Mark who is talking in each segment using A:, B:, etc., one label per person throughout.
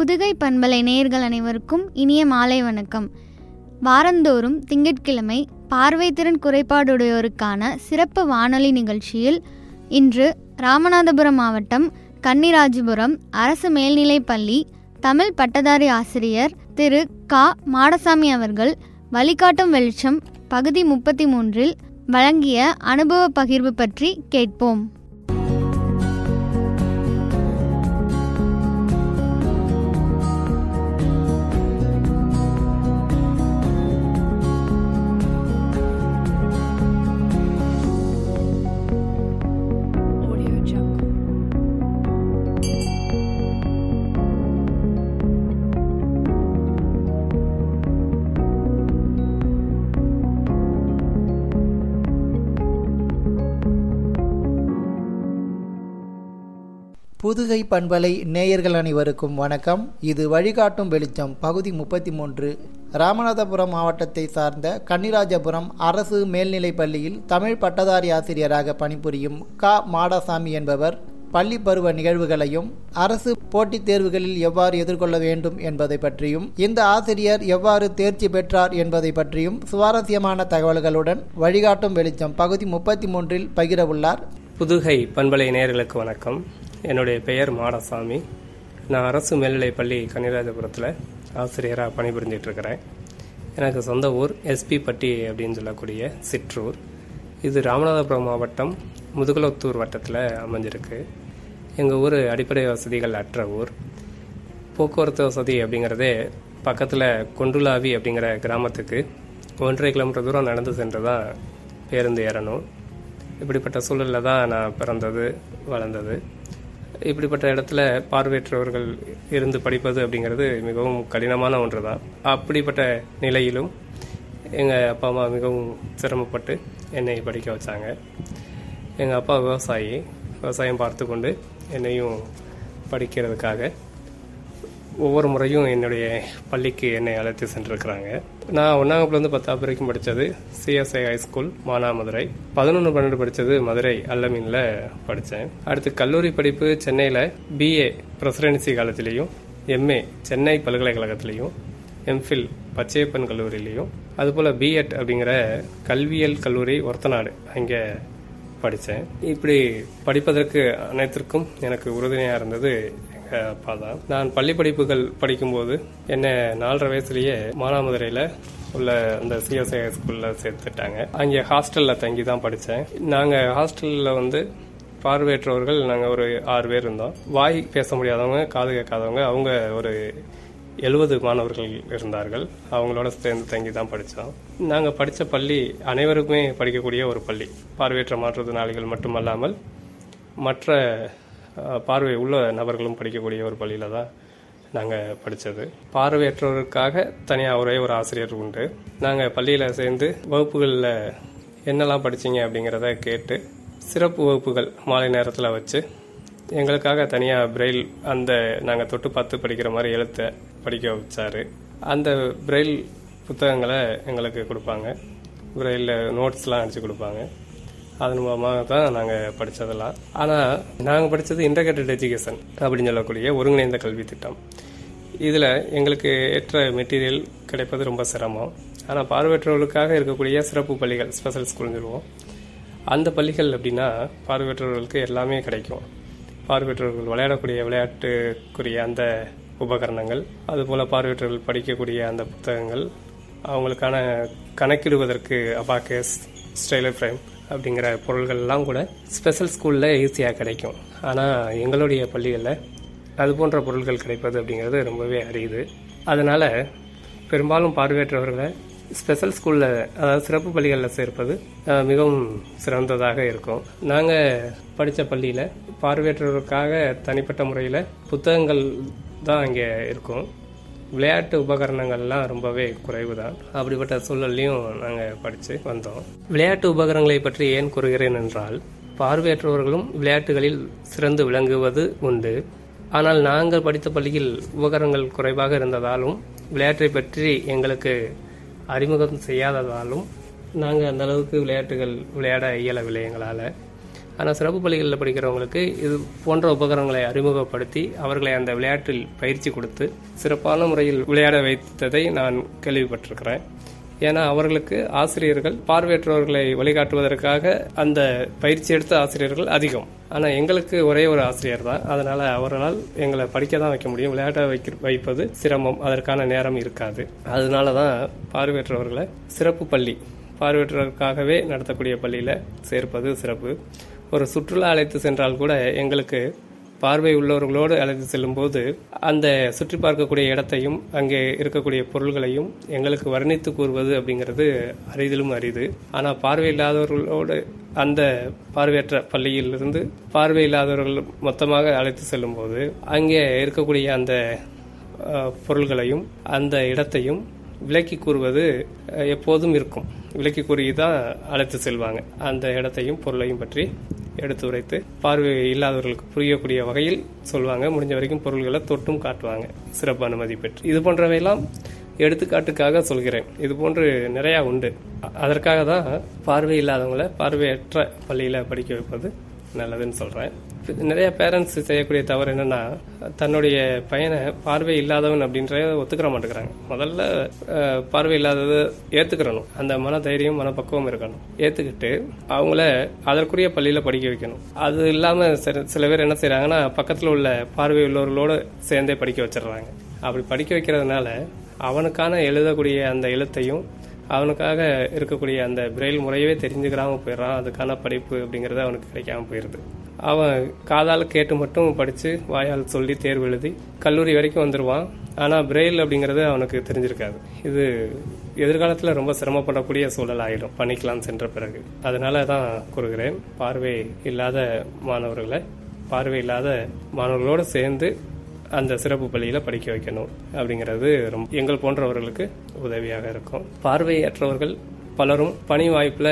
A: புதுகை பண்பலை நேயர்கள் அனைவருக்கும் இனிய மாலை வணக்கம் வாரந்தோறும் திங்கட்கிழமை பார்வைத்திறன் குறைபாடுடையோருக்கான சிறப்பு வானொலி நிகழ்ச்சியில் இன்று ராமநாதபுரம் மாவட்டம் கன்னிராஜபுரம் அரசு மேல்நிலைப் பள்ளி தமிழ் பட்டதாரி ஆசிரியர் திரு கா மாடசாமி அவர்கள் வழிகாட்டும் வெளிச்சம் பகுதி முப்பத்தி மூன்றில் வழங்கிய அனுபவ பகிர்வு பற்றி கேட்போம்
B: Audio Jungle.
C: புதுகை பண்பலை நேயர்கள் அனைவருக்கும் வணக்கம் இது வழிகாட்டும் வெளிச்சம் பகுதி முப்பத்தி மூன்று ராமநாதபுரம் மாவட்டத்தை சார்ந்த கன்னிராஜபுரம் அரசு மேல்நிலைப் பள்ளியில் தமிழ் பட்டதாரி ஆசிரியராக பணிபுரியும் க மாடசாமி என்பவர் பள்ளி பருவ நிகழ்வுகளையும் அரசு போட்டித் தேர்வுகளில் எவ்வாறு எதிர்கொள்ள வேண்டும் என்பதை பற்றியும் இந்த ஆசிரியர் எவ்வாறு தேர்ச்சி பெற்றார் என்பதை பற்றியும் சுவாரஸ்யமான தகவல்களுடன் வழிகாட்டும் வெளிச்சம் பகுதி முப்பத்தி மூன்றில் பகிர உள்ளார்
D: புதுகை பண்பலை நேயர்களுக்கு வணக்கம் என்னுடைய பெயர் மாடசாமி நான் அரசு மேல்நிலைப் பள்ளி கன்னிராஜபுரத்தில் ஆசிரியராக பணிபுரிஞ்சிட்டு இருக்கிறேன் எனக்கு சொந்த ஊர் எஸ்பி பட்டி அப்படின்னு சொல்லக்கூடிய சிற்றூர் இது ராமநாதபுரம் மாவட்டம் முதுகுளத்தூர் வட்டத்தில் அமைஞ்சிருக்கு எங்கள் ஊர் அடிப்படை வசதிகள் அற்ற ஊர் போக்குவரத்து வசதி அப்படிங்கிறதே பக்கத்தில் கொண்டுலாவி அப்படிங்கிற கிராமத்துக்கு ஒன்றரை கிலோமீட்டர் தூரம் நடந்து சென்று தான் பேருந்து ஏறணும் இப்படிப்பட்ட சூழலில் தான் நான் பிறந்தது வளர்ந்தது இப்படிப்பட்ட இடத்துல பார்வையற்றவர்கள் இருந்து படிப்பது அப்படிங்கிறது மிகவும் கடினமான ஒன்று தான் அப்படிப்பட்ட நிலையிலும் எங்கள் அப்பா அம்மா மிகவும் சிரமப்பட்டு என்னை படிக்க வச்சாங்க எங்கள் அப்பா விவசாயி விவசாயம் பார்த்து கொண்டு என்னையும் படிக்கிறதுக்காக ஒவ்வொரு முறையும் என்னுடைய பள்ளிக்கு என்னை அழைத்து சென்றிருக்கிறாங்க நான் ஒன்றாம் வகுப்புலேருந்து பத்தாவது வரைக்கும் படித்தது சிஎஸ்ஐ ஹைஸ்கூல் மானாமதுரை பதினொன்று பன்னெண்டு படித்தது மதுரை அல்லமீனில் படித்தேன் அடுத்து கல்லூரி படிப்பு சென்னையில் பிஏ பிரசிடென்சி காலேஜ்லேயும் எம்ஏ சென்னை பல்கலைக்கழகத்திலையும் எம்ஃபில் பச்சையப்பன் கல்லூரியிலையும் அதுபோல் பிஎட் அப்படிங்கிற கல்வியியல் கல்லூரி ஒரத்தநாடு அங்கே படித்தேன் இப்படி படிப்பதற்கு அனைத்திற்கும் எனக்கு உறுதுணையாக இருந்தது எங்கள் அப்பா தான் நான் பள்ளி படிப்புகள் படிக்கும்போது என்னை நாலரை வயசுலேயே மானாமதுரையில் உள்ள அந்த சிஎஸ்ஐ ஸ்கூலில் சேர்த்துட்டாங்க அங்கே ஹாஸ்டலில் தங்கி தான் படித்தேன் நாங்கள் ஹாஸ்டலில் வந்து பார்வையற்றவர்கள் நாங்கள் ஒரு ஆறு பேர் இருந்தோம் வாய் பேச முடியாதவங்க காது கேட்காதவங்க அவங்க ஒரு எழுபது மாணவர்கள் இருந்தார்கள் அவங்களோட சேர்ந்து தங்கி தான் படித்தோம் நாங்கள் படித்த பள்ளி அனைவருக்குமே படிக்கக்கூடிய ஒரு பள்ளி பார்வையற்ற மாற்றுத்திறனாளிகள் மட்டுமல்லாமல் மற்ற அஹ், பார்வை உள்ள நபர்களும் படிக்கக்கூடிய ஒரு பள்ளியில் தான் நாங்கள் படித்தது பார்வையற்றவருக்காக தனியாக ஒரே ஒரு ஆசிரியர் உண்டு நாங்கள் பள்ளியில் சேர்ந்து வகுப்புகளில் என்னெல்லாம் படிச்சீங்க அப்படிங்கிறத கேட்டு சிறப்பு வகுப்புகள் மாலை நேரத்தில் வச்சு எங்களுக்காக தனியாக பிரெயில் அந்த நாங்கள் தொட்டு பார்த்து படிக்கிற மாதிரி எழுத்தை படிக்க வச்சாரு அந்த பிரெயில் புத்தகங்களை எங்களுக்கு கொடுப்பாங்க பிரெயில் நோட்ஸ்லாம் அடித்து கொடுப்பாங்க அதன் மூலமாக தான் நாங்கள் படித்ததெல்லாம் ஆனால் நாங்கள் படித்தது இன்டகிரேட்டட் எஜுகேஷன் அப்படின்னு சொல்லக்கூடிய ஒருங்கிணைந்த கல்வி திட்டம் இதில் எங்களுக்கு ஏற்ற மெட்டீரியல் கிடைப்பது ரொம்ப சிரமம் ஆனால் பார்வையற்றவர்களுக்காக இருக்கக்கூடிய சிறப்பு பள்ளிகள் ஸ்பெஷல் ஸ்கூல்னு சொல்லுவோம் அந்த பள்ளிகள் அப்படின்னா பார்வையற்றவர்களுக்கு எல்லாமே கிடைக்கும் பார்வையற்றவர்கள் விளையாடக்கூடிய விளையாட்டுக்குரிய அந்த உபகரணங்கள் அதுபோல் பார்வையற்றவர்கள் படிக்கக்கூடிய அந்த புத்தகங்கள் அவங்களுக்கான கணக்கிடுவதற்கு அபாக்கஸ் ஸ்டைலர் ஃப்ரேம் அப்படிங்கிற பொருள்கள்லாம் கூட ஸ்பெஷல் ஸ்கூலில் ஈஸியாக கிடைக்கும் ஆனால் எங்களுடைய பள்ளிகளில் அது போன்ற பொருட்கள் கிடைப்பது அப்படிங்கிறது ரொம்பவே அரியுது அதனால் பெரும்பாலும் பார்வையற்றவர்களை ஸ்பெஷல் ஸ்கூலில் அதாவது சிறப்பு பள்ளிகளில் சேர்ப்பது அஹ், மிகவும் சிறந்ததாக இருக்கும் நாங்கள் படித்த பள்ளியில் பார்வையற்றவர்களுக்காக தனிப்பட்ட முறையில் புத்தகங்கள் தான் அங்கே இருக்கும் விளையாட்டு உபகரணங்கள்லாம் ரொம்பவே குறைவு தான் அப்படிப்பட்ட சூழல்லையும் நாங்கள் படித்து வந்தோம் விளையாட்டு உபகரணங்களை பற்றி ஏன் கூறுகிறேன் என்றால் பார்வையற்றவர்களும் விளையாட்டுகளில் சிறந்து விளங்குவது உண்டு ஆனால் நாங்கள் படித்த பள்ளியில் உபகரணங்கள் குறைவாக இருந்ததாலும் விளையாட்டை பற்றி எங்களுக்கு அறிமுகம் செய்யாததாலும் நாங்கள் அந்த அளவுக்கு விளையாட்டுகள் விளையாட இயலவில்லை எங்களால் ஆனால் சிறப்பு பள்ளிகளில் படிக்கிறவங்களுக்கு இது போன்ற உபகரணங்களை அறிமுகப்படுத்தி அவர்களை அந்த விளையாட்டில் பயிற்சி கொடுத்து சிறப்பான முறையில் விளையாட வைத்ததை நான் கேள்விப்பட்டிருக்கிறேன் ஏன்னா அவர்களுக்கு ஆசிரியர்கள் பார்வையற்றவர்களை வழிகாட்டுவதற்காக அந்த பயிற்சி எடுத்த ஆசிரியர்கள் அதிகம் ஆனால் எங்களுக்கு ஒரே ஒரு ஆசிரியர் தான் அதனால அவர்களால் எங்களை படிக்க தான் வைக்க முடியும் விளையாட்ட வைக்க வைப்பது சிரமம் அதற்கான நேரம் இருக்காது அதனால தான் பார்வையற்றவர்களை சிறப்பு பள்ளி பார்வையற்றவர்களுக்காகவே நடத்தக்கூடிய பள்ளியில் சேர்ப்பது சிறப்பு ஒரு சுற்றுலா அழைத்து சென்றால் கூட எங்களுக்கு பார்வை உள்ளவர்களோடு அழைத்து செல்லும்போது அந்த சுற்றி பார்க்கக்கூடிய இடத்தையும் அங்கே இருக்கக்கூடிய பொருள்களையும் எங்களுக்கு வர்ணித்து கூறுவது அப்படிங்கிறது அரிதிலும் அரிது ஆனால் பார்வை இல்லாதவர்களோடு அந்த பார்வையற்ற பள்ளியிலிருந்து பார்வை இல்லாதவர்கள் மொத்தமாக அழைத்து செல்லும்போது அங்கே இருக்கக்கூடிய அந்த அஹ், பொருள்களையும் அந்த இடத்தையும் விளக்கி கூறுவது அஹ், எப்போதும் இருக்கும் விளக்கி கூறி தான் அழைத்து செல்வாங்க அந்த இடத்தையும் பொருளையும் பற்றி எடுத்து உரைத்து பார்வை இல்லாதவர்களுக்கு புரியக்கூடிய வகையில் சொல்லுவாங்க முடிஞ்ச வரைக்கும் பொருள்களை தொட்டும் காட்டுவாங்க சிறப்பு அனுமதி பெற்று இது போன்றவையெல்லாம் எடுத்துக்காட்டுக்காக சொல்கிறேன் இது போன்று நிறையா உண்டு அ- அதற்காக தான் பார்வை இல்லாதவங்களை பார்வையற்ற பள்ளியில் படிக்க வைப்பது நல்லதுன்னு சொல்கிறேன் நிறைய பேரண்ட்ஸ் செய்யக்கூடிய தவறு என்னன்னா தன்னுடைய பையனை பார்வை இல்லாதவன் அப்படின்றத ஒத்துக்கிற மாட்டேங்கிறாங்க முதல்ல அஹ், பார்வை இல்லாததை ஏத்துக்கிறணும் அந்த மன தைரியம் மனப்பக்குவம் இருக்கணும் ஏத்துக்கிட்டு அவங்கள அதற்குரிய பள்ளியில படிக்க வைக்கணும் அது இல்லாம சில- சில பேர் என்ன செய்றாங்கன்னா பக்கத்துல உள்ள பார்வை உள்ளவர்களோட சேர்ந்தே படிக்க வச்சிடுறாங்க அப்படி படிக்க வைக்கிறதுனால அவனுக்கான எழுதக்கூடிய அந்த எழுத்தையும் அவனுக்காக இருக்கக்கூடிய அந்த பிரெயில் முறையவே தெரிஞ்சுக்கிறாம போயிடுறான் அதுக்கான படிப்பு அப்படிங்கிறது அவனுக்கு கிடைக்காம போயிடுது அவன் காதால் கேட்டு மட்டும் படித்து வாயால் சொல்லி தேர்வு எழுதி கல்லூரி வரைக்கும் வந்துடுவான் ஆனால் பிரெயில் அப்படிங்கிறது அவனுக்கு தெரிஞ்சிருக்காது இது எதிர்காலத்தில் ரொம்ப சிரமப்படக்கூடிய சூழல் ஆயிடும் பணிக்கலாம் சென்ற பிறகு அதனால தான் கூறுகிறேன் பார்வை இல்லாத மாணவர்களை பார்வை இல்லாத மாணவர்களோடு சேர்ந்து அந்த சிறப்பு பள்ளியில படிக்க வைக்கணும் அப்படிங்கிறது ரொம்ப எங்கள் போன்றவர்களுக்கு உதவியாக இருக்கும் பார்வையற்றவர்கள் பலரும் பணி வாய்ப்புல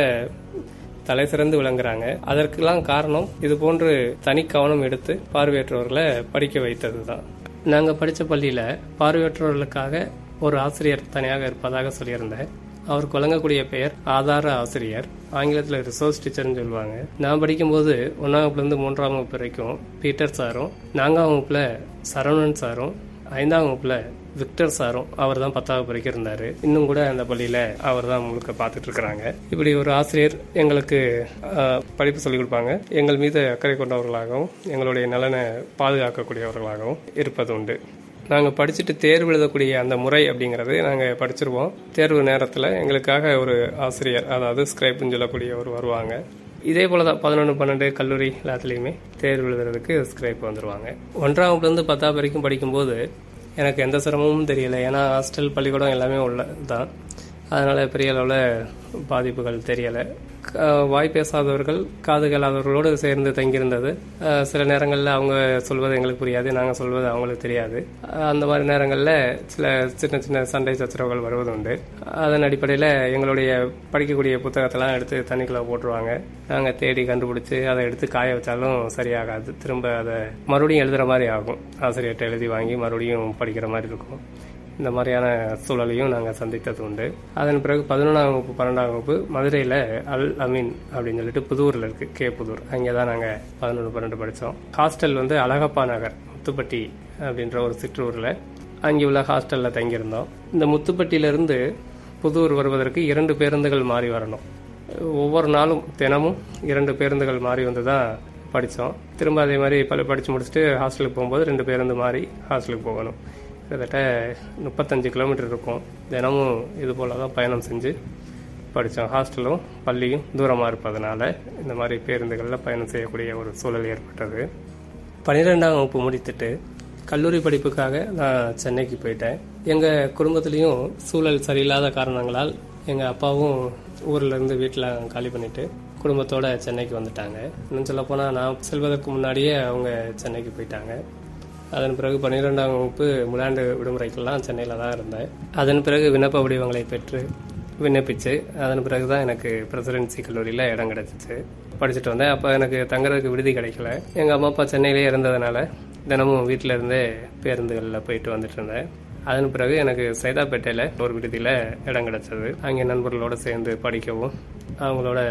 D: தலை சிறந்து விளங்குறாங்க அதற்கெல்லாம் காரணம் இது போன்று தனி கவனம் எடுத்து பார்வையற்றவர்களை படிக்க வைத்தது தான் நாங்கள் படித்த பள்ளியில் பார்வையற்றவர்களுக்காக ஒரு ஆசிரியர் தனியாக இருப்பதாக சொல்லியிருந்தேன் அவருக்கு வழங்கக்கூடிய பெயர் ஆதார ஆசிரியர் ஆங்கிலத்தில் ரிசோர்ஸ் டீச்சர்னு சொல்லுவாங்க நான் படிக்கும்போது ஒன்றாம் வகுப்புலேருந்து மூன்றாம் வகுப்பு வரைக்கும் பீட்டர் சாரும் நான்காம் வகுப்பில் சரவணன் சாரும் ஐந்தாம் வகுப்புல விக்டர் சாரும் அவர் தான் பத்தாவது வரைக்கும் இருந்தாரு இன்னும் கூட அந்த பள்ளியில அவர் தான் முழுக்க பார்த்துட்டு இருக்கிறாங்க இப்படி ஒரு ஆசிரியர் எங்களுக்கு ஆஹ், படிப்பு சொல்லிக் கொடுப்பாங்க எங்கள் மீது அக்கறை கொண்டவர்களாகவும் எங்களுடைய நலனை பாதுகாக்கக்கூடியவர்களாகவும் இருப்பது உண்டு நாங்கள் படிச்சுட்டு தேர்வு எழுதக்கூடிய அந்த முறை அப்படிங்கிறது நாங்கள் படிச்சிருவோம் தேர்வு நேரத்தில் எங்களுக்காக ஒரு ஆசிரியர் அதாவது ஸ்கிரைப்னு சொல்லக்கூடியவர் வருவாங்க இதே போல தான் பதினொன்று பன்னெண்டு கல்லூரி எல்லாத்துலேயுமே தேர்வு எழுதுறதுக்கு ஸ்கிரைப் வந்துருவாங்க ஒன்றாம் வகுப்புலேருந்து பத்தாம் வரைக்கும் படிக்கும்போது எனக்கு எந்த சிரமமும் தெரியல ஏன்னா ஹாஸ்டல் பள்ளிக்கூடம் எல்லாமே உள்ள தான் அதனால் பெரிய அளவில் பாதிப்புகள் தெரியலை க- வாய் பேசாதவர்கள் காது கேளாதவர்களோடு சேர்ந்து தங்கியிருந்தது அஹ் சில நேரங்களில் அவங்க சொல்வது எங்களுக்கு புரியாது நாங்கள் சொல்வது அவங்களுக்கு தெரியாது அஹ் அந்த மாதிரி நேரங்களில் சில சின்ன சின்ன சண்டை சச்சரவுகள் வருவது உண்டு அதன் அடிப்படையில் எங்களுடைய படிக்கக்கூடிய புத்தகத்தெல்லாம் எடுத்து தண்ணிக்குள்ளே போட்டுருவாங்க நாங்கள் தேடி கண்டுபிடிச்சி அதை எடுத்து காய வச்சாலும் சரியாகாது திரும்ப அதை மறுபடியும் எழுதுகிற மாதிரி ஆகும் ஆசிரியர்கிட்ட எழுதி வாங்கி மறுபடியும் படிக்கிற மாதிரி இருக்கும் இந்த மாதிரியான சூழலையும் நாங்கள் சந்தித்தது உண்டு அதன் பிறகு பதினொன்றாம் வகுப்பு பன்னெண்டாம் வகுப்பு மதுரையில் அல் அமீன் அப்படின்னு சொல்லிட்டு புதூரில் இருக்கு கே புதூர் அங்கே தான் நாங்கள் பதினொன்று பன்னெண்டு படித்தோம் ஹாஸ்டல் வந்து அழகப்பா நகர் முத்துப்பட்டி அப்படின்ற ஒரு சிற்றூரில் அங்கே உள்ள ஹாஸ்டலில் தங்கியிருந்தோம் இந்த முத்துப்பட்டியிலிருந்து புதூர் வருவதற்கு இரண்டு பேருந்துகள் மாறி வரணும் ஒவ்வொரு நாளும் தினமும் இரண்டு பேருந்துகள் மாறி வந்து தான் படித்தோம் திரும்ப அதே மாதிரி பல படித்து முடிச்சுட்டு ஹாஸ்டலுக்கு போகும்போது ரெண்டு பேருந்து மாறி ஹாஸ்டலுக்கு போகணும் கிட்டத்தட்ட முப்பத்தஞ்சு கிலோமீட்டர் இருக்கும் தினமும் இது போல தான் பயணம் செஞ்சு படித்தோம் ஹாஸ்டலும் பள்ளியும் தூரமாக இருப்பதனால இந்த மாதிரி பேருந்துகளில் பயணம் செய்யக்கூடிய ஒரு சூழல் ஏற்பட்டது பன்னிரெண்டாம் வகுப்பு முடித்துட்டு கல்லூரி படிப்புக்காக நான் சென்னைக்கு போயிட்டேன் எங்கள் குடும்பத்துலேயும் சூழல் சரியில்லாத காரணங்களால் எங்கள் அப்பாவும் ஊர்ல இருந்து வீட்டில் காலி பண்ணிட்டு குடும்பத்தோட சென்னைக்கு வந்துட்டாங்க இன்னும் சொல்லப்போனால் நான் செல்வதற்கு முன்னாடியே அவங்க சென்னைக்கு போயிட்டாங்க அதன் பிறகு பன்னிரெண்டாம் வகுப்பு முலாண்டு விடுமுறைக்கெல்லாம் சென்னையில் தான் இருந்தேன் அதன் பிறகு விண்ணப்ப வடிவங்களை பெற்று விண்ணப்பிச்சு அதன் பிறகு தான் எனக்கு பிரசிடென்சி கல்லூரியில் இடம் கிடைச்சிச்சு படிச்சுட்டு வந்தேன் அப்போ எனக்கு தங்குறதுக்கு விடுதி கிடைக்கல எங்கள் அம்மா அப்பா சென்னையிலே இருந்ததுனால தினமும் வீட்டில் இருந்தே பேருந்துகளில் போயிட்டு வந்துட்டு இருந்தேன் அதன் பிறகு எனக்கு சைதாப்பேட்டையில் ஒரு விடுதியில் இடம் கிடைச்சது அங்கே நண்பர்களோடு சேர்ந்து படிக்கவும் அவங்களோட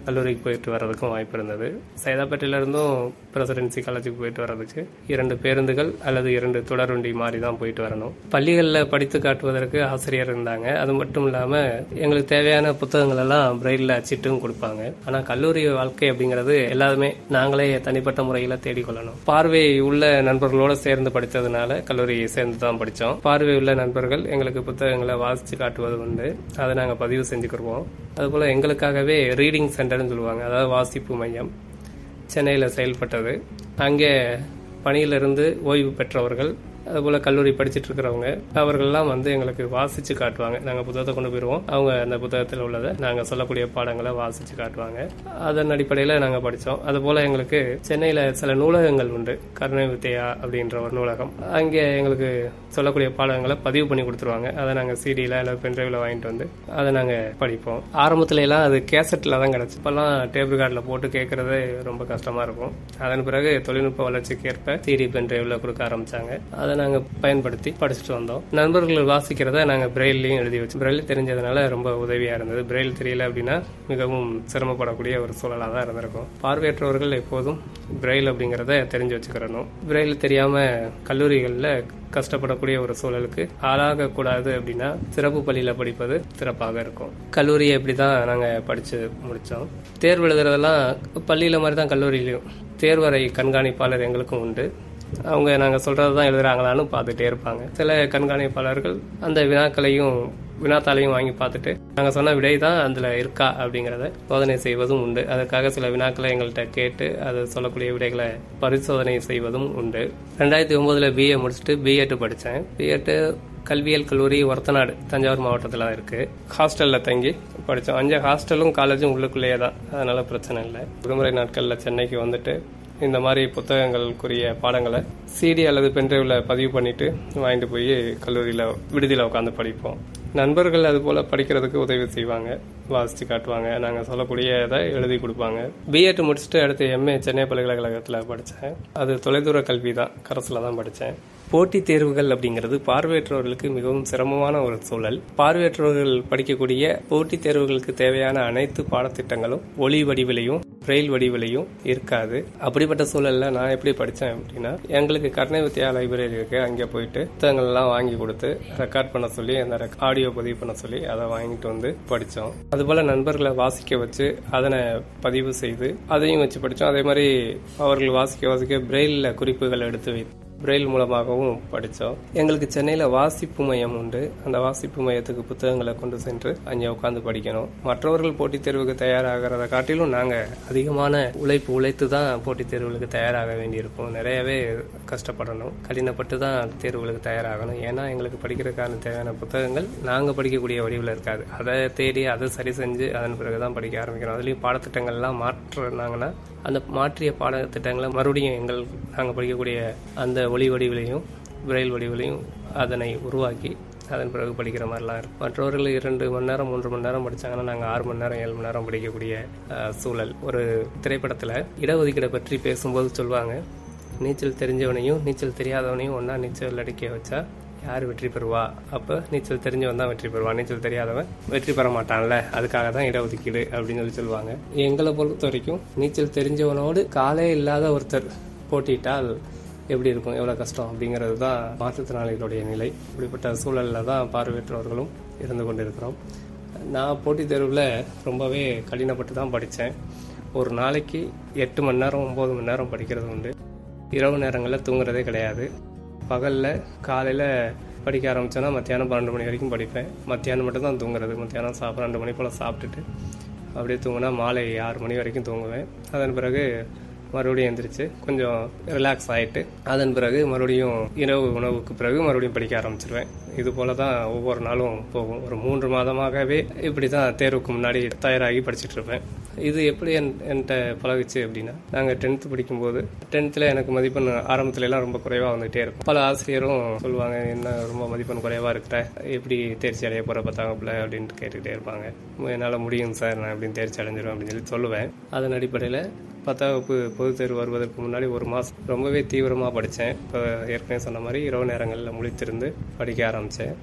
D: கல்லூரிக்கு போயிட்டு வர்றதுக்கும் வாய்ப்பு இருந்தது சைதாப்பேட்டையிலிருந்தும் பிரசிடென்சி காலேஜுக்கு போயிட்டு வர்றதுக்கு இரண்டு பேருந்துகள் அல்லது இரண்டு தொடர்வண்டி மாறி தான் போயிட்டு வரணும் பள்ளிகளில் படித்து காட்டுவதற்கு ஆசிரியர் இருந்தாங்க அது மட்டும் இல்லாமல் எங்களுக்கு தேவையான புத்தகங்கள் எல்லாம் பிரெயிலில் அச்சிட்டும் கொடுப்பாங்க ஆனால் கல்லூரி வாழ்க்கை அப்படிங்கிறது எல்லாருமே நாங்களே தனிப்பட்ட முறையில் தேடிக்கொள்ளணும் பார்வை உள்ள நண்பர்களோடு சேர்ந்து படித்ததுனால கல்லூரி சேர்ந்து தான் படித்தோம் பார்வை உள்ள நண்பர்கள் எங்களுக்கு புத்தகங்களை வாசித்து காட்டுவது உண்டு அதை நாங்கள் பதிவு செஞ்சுக்கிடுவோம் அதுபோல் எங்களுக்காகவே ரீடிங் சென்டர்னு சொல்லுவாங்க அதாவது வாசிப்பு மையம் சென்னையில் செயல்பட்டது அங்கே பணியிலிருந்து ஓய்வு பெற்றவர்கள் அதுபோல் கல்லூரி படிச்சுட்டு இருக்கிறவங்க அவர்கள்லாம் வந்து எங்களுக்கு வாசித்து காட்டுவாங்க நாங்கள் புத்தகத்தை கொண்டு போயிடுவோம் அவங்க அந்த புத்தகத்தில் உள்ளதை நாங்கள் சொல்லக்கூடிய பாடங்களை வாசித்து காட்டுவாங்க அதன் அடிப்படையில் நாங்கள் படித்தோம் அதுபோல் எங்களுக்கு சென்னையில் சில நூலகங்கள் உண்டு கருணை வித்தையா அப்படின்ற ஒரு நூலகம் அங்கே எங்களுக்கு சொல்லக்கூடிய பாடங்களை பதிவு பண்ணி கொடுத்துருவாங்க அதை நாங்கள் சிடியில் இல்லை பென்ட்ரைவில் வாங்கிட்டு வந்து அதை நாங்கள் படிப்போம் ஆரம்பத்துல எல்லாம் அது கேசட்டில் தான் கிடச்சி இப்போல்லாம் டேபிள் கார்டில் போட்டு கேட்குறது ரொம்ப கஷ்டமாக இருக்கும் அதன் பிறகு தொழில்நுட்ப வளர்ச்சிக்கு ஏற்ப சிடி பென்ட்ரைவில் கொடுக்க ஆரம்பிச்சாங்க அதை நாங்கள் பயன்படுத்தி படிச்சுட்டு வந்தோம் நண்பர்கள் வாசிக்கிறத நாங்கள் பிரெயிலையும் எழுதி வச்சு பிரெயில் தெரிஞ்சதுனால ரொம்ப உதவியாக இருந்தது பிரெயில் தெரியல அப்படின்னா மிகவும் சிரமப்படக்கூடிய ஒரு சூழலாக தான் இருந்திருக்கும் பார்வையற்றவர்கள் எப்போதும் பிரெயில் அப்படிங்கிறத தெரிஞ்சு வச்சுக்கிறணும் பிரெயில் தெரியாமல் கல்லூரிகளில் கஷ்டப்படக்கூடிய ஒரு சூழலுக்கு ஆளாகக்கூடாது அப்படின்னா சிறப்பு பள்ளியில் படிப்பது சிறப்பாக இருக்கும் கல்லூரியை இப்படி தான் நாங்கள் படித்து முடித்தோம் தேர்வு எழுதுறதெல்லாம் பள்ளியில் மாதிரி தான் கல்லூரியிலையும் தேர்வறை கண்காணிப்பாளர் எங்களுக்கும் உண்டு அவங்க நாங்கள் சொல்கிறது தான் எழுதுறாங்களான்னு பார்த்துட்டே இருப்பாங்க சில கண்காணிப்பாளர்கள் அந்த வினாக்களையும் வினாத்தாளையும் வாங்கி பார்த்துட்டு நாங்கள் சொன்ன விடை தான் அதில் இருக்கா அப்படிங்கிறத சோதனை செய்வதும் உண்டு அதற்காக சில வினாக்களை எங்கள்கிட்ட கேட்டு அது சொல்லக்கூடிய விடைகளை பரிசோதனை செய்வதும் உண்டு ரெண்டாயிரத்தி ஒம்போதில் பிஏ முடிச்சுட்டு பிஎட் படித்தேன் பிஎட்டு கல்வியியல் கல்லூரி ஒரத்தநாடு தஞ்சாவூர் மாவட்டத்தில் தான் இருக்குது ஹாஸ்டலில் தங்கி படித்தோம் அஞ்சு ஹாஸ்டலும் காலேஜும் உள்ளுக்குள்ளேயே தான் அதனால் பிரச்சனை இல்லை விடுமுறை நாட்களில் சென்னைக்கு வந்துட்டு இந்த மாதிரி புத்தகங்களுக்குரிய பாடங்களை சிடி அல்லது பென்ட்ரைவில் பதிவு பண்ணிட்டு வாங்கிட்டு போய் கல்லூரியில் விடுதியில் உட்காந்து படிப்போம் நண்பர்கள் அது போல் படிக்கிறதுக்கு உதவி செய்வாங்க வாசித்து காட்டுவாங்க நாங்கள் சொல்லக்கூடியதை எழுதி கொடுப்பாங்க பிஎட் முடிச்சுட்டு அடுத்து எம்ஏ சென்னை பல்கலைக்கழகத்தில் படித்தேன் அது தொலைதூர கல்வி தான் கரஸில் தான் படித்தேன் போட்டித் தேர்வுகள் அப்படிங்கிறது பார்வையற்றவர்களுக்கு மிகவும் சிரமமான ஒரு சூழல் பார்வையற்றவர்கள் படிக்கக்கூடிய போட்டித் தேர்வுகளுக்கு தேவையான அனைத்து பாடத்திட்டங்களும் ஒளி வடிவிலையும் பிரெயில் வடிவிலையும் இருக்காது அப்படிப்பட்ட சூழல்ல நான் எப்படி படித்தேன் அப்படின்னா எங்களுக்கு கருணை வித்யா லைப்ரரி இருக்கு அங்கே போயிட்டு புத்தகங்கள் எல்லாம் வாங்கி கொடுத்து ரெக்கார்ட் பண்ண சொல்லி அந்த ஆடியோ பதிவு பண்ண சொல்லி அதை வாங்கிட்டு வந்து படித்தோம் அதுபோல் நண்பர்களை வாசிக்க வச்சு அதனை பதிவு செய்து அதையும் வச்சு படித்தோம் அதே மாதிரி அவர்கள் வாசிக்க வாசிக்க பிரெயிலில் குறிப்புகள் எடுத்து வைத்து பிரெயில் மூலமாகவும் படித்தோம் எங்களுக்கு சென்னையில் வாசிப்பு மையம் உண்டு அந்த வாசிப்பு மையத்துக்கு புத்தகங்களை கொண்டு சென்று அங்கே உட்காந்து படிக்கணும் மற்றவர்கள் போட்டித் தேர்வுக்கு தயாராகிறத காட்டிலும் நாங்கள் அதிகமான உழைப்பு உழைத்து தான் போட்டித் தேர்வுகளுக்கு தயாராக வேண்டியிருக்கும் நிறையவே கஷ்டப்படணும் கடினப்பட்டு தான் தேர்வுகளுக்கு தயாராகணும் ஏன்னா எங்களுக்கு படிக்கிறதுக்கான தேவையான புத்தகங்கள் நாங்கள் படிக்கக்கூடிய வடிவில் இருக்காது அதை தேடி அதை சரி செஞ்சு அதன் பிறகு தான் படிக்க ஆரம்பிக்கணும் அதுலேயும் பாடத்திட்டங்கள்லாம் மாற்றினாங்கன்னா அந்த மாற்றிய பாடத்திட்டங்களை மறுபடியும் எங்கள் நாங்கள் படிக்கக்கூடிய அந்த ஒளி வடிவிலையும் பிரெயில் வடிவிலையும் அதனை உருவாக்கி அதன் பிறகு படிக்கிற மாதிரிலாம் இருக்கும் மற்றவர்கள் இரண்டு மணி நேரம் மூன்று மணி நேரம் படித்தாங்கன்னா நாங்கள் ஆறு மணி நேரம் ஏழு மணி நேரம் படிக்கக்கூடிய அஹ், சூழல் ஒரு திரைப்படத்தில் இடஒதுக்கீடை பற்றி பேசும்போது சொல்லுவாங்க நீச்சல் தெரிஞ்சவனையும் நீச்சல் தெரியாதவனையும் ஒன்றா நீச்சல் அடிக்க வச்சா யார் வெற்றி பெறுவா அப்போ நீச்சல் தெரிஞ்சவன் தான் வெற்றி பெறுவான் நீச்சல் தெரியாதவன் வெற்றி பெற மாட்டான்ல அதுக்காக தான் இடஒதுக்கீடு அப்படின்னு சொல்லி சொல்லுவாங்க எங்களை பொறுத்த வரைக்கும் நீச்சல் தெரிஞ்சவனோடு காலே இல்லாத ஒருத்தர் போட்டியிட்டால் எப்படி இருக்கும் எவ்வளோ கஷ்டம் அப்படிங்கிறது தான் மாற்றுத்திறனாளிகளுடைய நிலை இப்படிப்பட்ட சூழலில் தான் பார்வையற்றவர்களும் இருந்து கொண்டிருக்கிறோம் நான் போட்டித் தேர்வில் ரொம்பவே கடினப்பட்டு தான் படித்தேன் ஒரு நாளைக்கு எட்டு மணி நேரம் ஒம்பது மணி நேரம் படிக்கிறது உண்டு இரவு நேரங்களில் தூங்குறதே கிடையாது பகலில் காலையில் படிக்க ஆரம்பித்தேன்னா மத்தியானம் பன்னெண்டு மணி வரைக்கும் படிப்பேன் மத்தியானம் மட்டும் தான் தூங்குறது மத்தியானம் சாப்பிட ரெண்டு மணி போல் சாப்பிட்டுட்டு அப்படியே தூங்கினா மாலை ஆறு மணி வரைக்கும் தூங்குவேன் அதன் பிறகு மறுபடியும் எந்திரிச்சு கொஞ்சம் ரிலாக்ஸ் ஆகிட்டு அதன் பிறகு மறுபடியும் இரவு உணவுக்கு பிறகு மறுபடியும் படிக்க ஆரம்பிச்சிருவேன் இது போல தான் ஒவ்வொரு நாளும் போகும் ஒரு மூன்று மாதமாகவே இப்படி தான் தேர்வுக்கு முன்னாடி தயாராகி படிச்சுட்டு இருப்பேன் இது எப்படி என் என்கிட்ட பழகுச்சு அப்படின்னா நாங்கள் டென்த்து படிக்கும்போது டென்த்தில் எனக்கு மதிப்பெண் ஆரம்பத்துல எல்லாம் ரொம்ப குறைவாக வந்துகிட்டே இருக்கும் பல ஆசிரியரும் சொல்லுவாங்க என்ன ரொம்ப மதிப்பெண் குறைவாக இருக்கிற எப்படி தேர்ச்சி அடைய போகிற பத்தாம் வகுப்புல அப்படின்ட்டு கேட்டுக்கிட்டே இருப்பாங்க என்னால் முடியும் சார் நான் எப்படின்னு தேர்ச்சி அடைஞ்சிருவேன் அப்படின்னு சொல்லி சொல்லுவேன் அதன் அடிப்படையில் பத்தாம் வகுப்பு பொதுத் தேர்வு வருவதற்கு முன்னாடி ஒரு மாதம் ரொம்பவே தீவிரமாக படித்தேன் இப்போ ஏற்கனவே சொன்ன மாதிரி இரவு நேரங்களில் முழித்திருந்து படிக்க ஆரம்பித்தேன்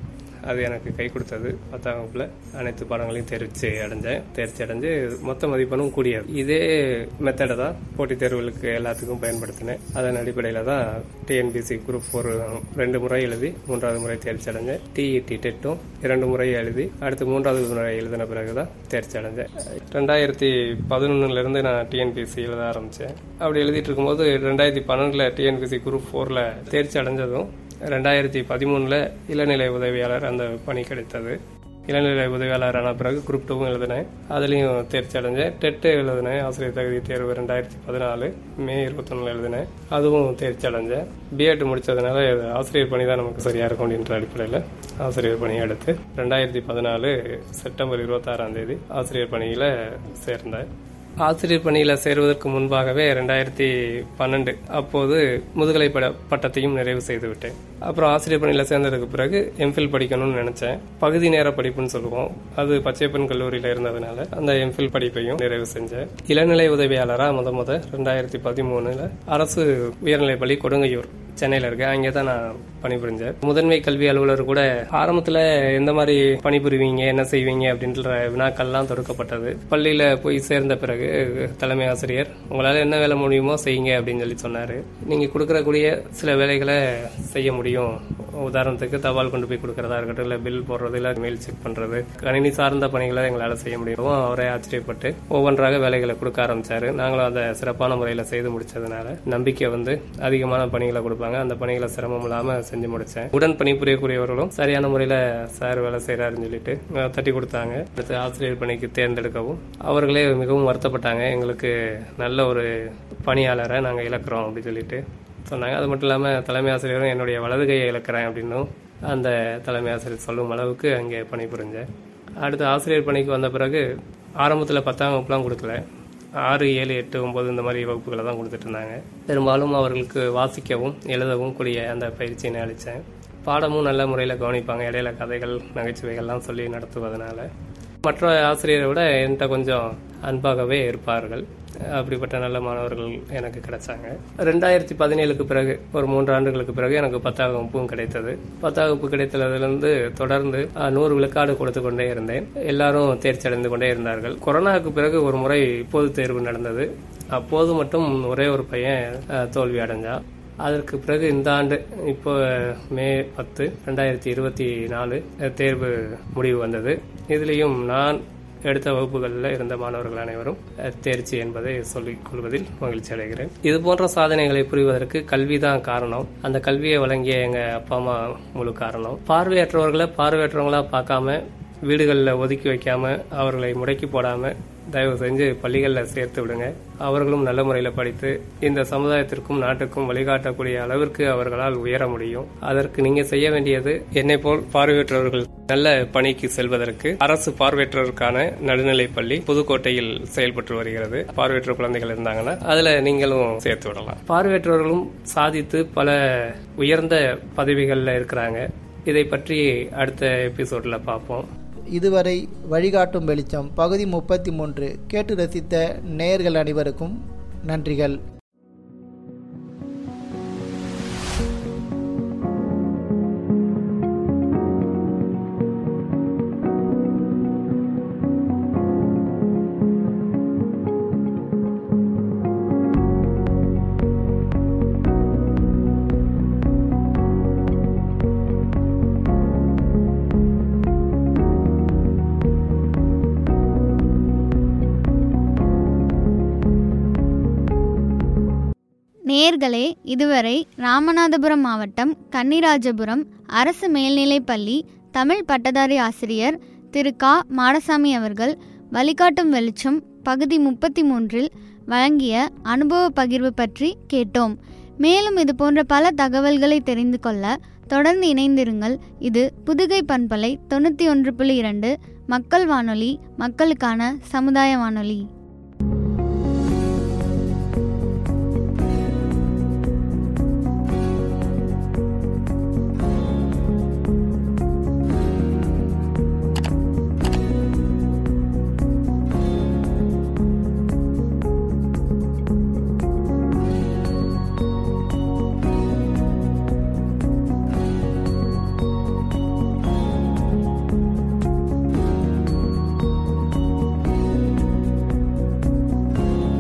D: அது எனக்கு கை கொடுத்தது பத்தாம் வகுப்பில் அனைத்து பாடங்களையும் தேர்ச்சி அடைஞ்சேன் தேர்ச்சி அடைஞ்சு மொத்த மதிப்பெண்ணும் கூடியது இதே மெத்தடை தான் போட்டித் தேர்வுகளுக்கு எல்லாத்துக்கும் பயன்படுத்தினேன் அதன் அடிப்படையில் தான் டிஎன்பிசி குரூப் ஃபோர் ரெண்டு முறை எழுதி மூன்றாவது முறை தேர்ச்சி அடைஞ்சேன் டிஇடி டெட்டும் இரண்டு முறை எழுதி அடுத்து மூன்றாவது முறை எழுதின பிறகு தான் தேர்ச்சி அடைஞ்சேன் ரெண்டாயிரத்தி பதினொன்னுல இருந்து நான் டிஎன்பிசி எழுத ஆரம்பித்தேன் அப்படி எழுதிட்டு இருக்கும்போது ரெண்டாயிரத்தி பன்னெண்டில் டிஎன்பிசி குரூப் ஃபோரில் தேர்ச்சி அடைஞ்சதும் ரெண்டாயிரத்தி பதிமூணில் இளநிலை உதவியாளர் அந்த பணி கிடைத்தது இளநிலை உதவியாளர் ஆன பிறகு குரூப் டூவும் எழுதினேன் அதுலேயும் தேர்ச்சி அடைஞ்சேன் டெட்டு எழுதினேன் ஆசிரியர் தகுதி தேர்வு ரெண்டாயிரத்தி பதினாலு மே இருபத்தொன்னில் எழுதினேன் அதுவும் தேர்ச்சி அடைஞ்சேன் பிஎட் முடித்ததுனால இது ஆசிரியர் பணி தான் நமக்கு சரியாக இருக்கும் அப்படின்ற அடிப்படையில் ஆசிரியர் பணியை எடுத்து ரெண்டாயிரத்தி பதினாலு செப்டம்பர் இருபத்தாறாம் தேதி ஆசிரியர் பணியில் சேர்ந்தேன் ஆசிரியர் பணியில் சேருவதற்கு முன்பாகவே ரெண்டாயிரத்தி பன்னெண்டு அப்போது முதுகலை பட பட்டத்தையும் நிறைவு செய்து விட்டேன் அப்புறம் ஆசிரியர் பணியில் சேர்ந்ததுக்கு பிறகு எம்ஃபில் படிக்கணும்னு நினைச்சேன் பகுதி நேர படிப்புன்னு சொல்லுவோம் அது பச்சைப்பன் கல்லூரியில் இருந்ததுனால அந்த எம்ஃபில் படிப்பையும் நிறைவு செஞ்சேன் இளநிலை உதவியாளராக முத முத ரெண்டாயிரத்தி பதிமூணுல அரசு உயர்நிலைப் பள்ளி கொடுங்கையூர் சென்னையில் இருக்கேன் அங்கே தான் நான் பணிபுரிஞ்சேன் முதன்மை கல்வி அலுவலர் கூட ஆரம்பத்தில் எந்த மாதிரி பணிபுரிவீங்க என்ன செய்வீங்க அப்படின்ற வினாக்கள்லாம் தொடுக்கப்பட்டது பள்ளியில் போய் சேர்ந்த பிறகு தலைமை ஆசிரியர் உங்களால் என்ன வேலை முடியுமோ செய்யுங்க அப்படின்னு சொல்லி சொன்னார் நீங்கள் கொடுக்கறக்கூடிய சில வேலைகளை செய்ய முடியும் உதாரணத்துக்கு தபால் கொண்டு போய் கொடுக்கறதா இருக்கட்டும் இல்லை பில் போடுறது இல்லை மெயில் செக் பண்ணுறது கணினி சார்ந்த பணிகளை எங்களால் செய்ய முடியும் அவரே ஆச்சரியப்பட்டு ஒவ்வொன்றாக வேலைகளை கொடுக்க ஆரம்பிச்சாரு நாங்களும் அதை சிறப்பான முறையில் செய்து முடிச்சதுனால நம்பிக்கை வந்து அதிகமான பணிகளை கொடுப்பாங்க அந்த பணிகளை சிரமம் இல்லாமல் செஞ்சு முடிச்சேன் உடன் பணிபுரியக்கூடியவர்களும் சரியான முறையில் சார் வேலை செய்கிறாருன்னு சொல்லிட்டு அஹ், தட்டி கொடுத்தாங்க அடுத்து ஆசிரியர் பணிக்கு தேர்ந்தெடுக்கவும் அவர்களே மிகவும் வருத்தப்பட்டாங்க எங்களுக்கு நல்ல ஒரு பணியாளரை நாங்கள் இழக்கிறோம் அப்படின்னு சொல்லிட்டு சொன்னாங்க அது மட்டும் இல்லாமல் தலைமை ஆசிரியரும் என்னுடைய வலது கையை இழக்கிறேன் அப்படின்னும் அந்த தலைமை ஆசிரியர் சொல்லும் அளவுக்கு அங்கே பணிபுரிஞ்சேன் அடுத்து ஆசிரியர் பணிக்கு வந்த பிறகு ஆரம்பத்தில் பத்தாம் வகுப்புலாம் கொடுக்கல ஆறு ஏழு எட்டு ஒன்பது இந்த மாதிரி வகுப்புகளை தான் கொடுத்துட்டு இருந்தாங்க பெரும்பாலும் அவர்களுக்கு வாசிக்கவும் எழுதவும் கூடிய அந்த பயிற்சியினை அளித்தேன் பாடமும் நல்ல முறையில் கவனிப்பாங்க இடையில கதைகள் நகைச்சுவைகள்லாம் சொல்லி நடத்துவதனால மற்ற ஆசிரியரை விட என்கிட்ட கொஞ்சம் அன்பாகவே இருப்பார்கள் அப்படிப்பட்ட நல்ல மாணவர்கள் எனக்கு கிடைச்சாங்க ரெண்டாயிரத்தி பதினேழுக்கு பிறகு ஒரு மூன்று ஆண்டுகளுக்கு பிறகு எனக்கு பத்தாம் வகுப்பும் கிடைத்தது பத்தாம் வகுப்பு கிடைத்ததிலிருந்து தொடர்ந்து அஹ், நூறு விழுக்காடு கொடுத்து கொண்டே இருந்தேன் எல்லாரும் தேர்ச்சி அடைந்து கொண்டே இருந்தார்கள் கொரோனாவுக்கு பிறகு ஒரு முறை பொதுத் தேர்வு நடந்தது அப்போது மட்டும் ஒரே ஒரு பையன் அஹ், தோல்வி அடைஞ்சான் அதற்கு பிறகு இந்த ஆண்டு இப்போ மே பத்து ரெண்டாயிரத்தி இருபத்தி நாலு தேர்வு முடிவு வந்தது இதுலேயும் நான் எடுத்த வகுப்புகளில் இருந்த மாணவர்கள் அனைவரும் அஹ், தேர்ச்சி என்பதை சொல்லிக் கொள்வதில் மகிழ்ச்சி அடைகிறேன் இது போன்ற சாதனைகளை புரிவதற்கு கல்விதான் காரணம் அந்த கல்வியை வழங்கிய எங்க அப்பா அம்மா முழு காரணம் பார்வையற்றவர்களை பார்வையற்றவங்களா பார்க்காம வீடுகளில் ஒதுக்கி வைக்காம அவர்களை முடக்கி போடாம தயவு செஞ்சு பள்ளிகளில் சேர்த்து விடுங்க அவர்களும் நல்ல முறையில் படித்து இந்த சமுதாயத்திற்கும் நாட்டுக்கும் வழிகாட்டக்கூடிய அளவிற்கு அவர்களால் உயர முடியும் அதற்கு நீங்க செய்ய வேண்டியது என்னை போல் பார்வையற்றவர்கள் நல்ல பணிக்கு செல்வதற்கு அரசு பார்வையற்றோருக்கான நடுநிலைப் பள்ளி புதுக்கோட்டையில் செயல்பட்டு வருகிறது பார்வையற்ற குழந்தைகள் இருந்தாங்கன்னா அதுல நீங்களும் சேர்த்து விடலாம் பார்வையற்றவர்களும் சாதித்து பல உயர்ந்த பதவிகளில் இருக்கிறாங்க இதை பற்றி அடுத்த எபிசோட்ல பார்ப்போம்
C: இதுவரை வழிகாட்டும் வெளிச்சம் பகுதி முப்பத்தி மூன்று கேட்டு ரசித்த நேயர்கள் அனைவருக்கும் நன்றிகள்
A: நேர்களே இதுவரை ராமநாதபுரம் மாவட்டம் கன்னிராஜபுரம் அரசு மேல்நிலைப்பள்ளி தமிழ் பட்டதாரி ஆசிரியர் திரு கா மாடசாமி அவர்கள் வழிகாட்டும் வெளிச்சம் பகுதி முப்பத்தி மூன்றில் வழங்கிய அனுபவ பகிர்வு பற்றி கேட்டோம் மேலும் இது போன்ற பல தகவல்களை தெரிந்து கொள்ள தொடர்ந்து இணைந்திருங்கள் இது புதுகை பண்பலை தொண்ணூற்றி ஒன்று புள்ளி இரண்டு மக்கள் வானொலி மக்களுக்கான சமுதாய வானொலி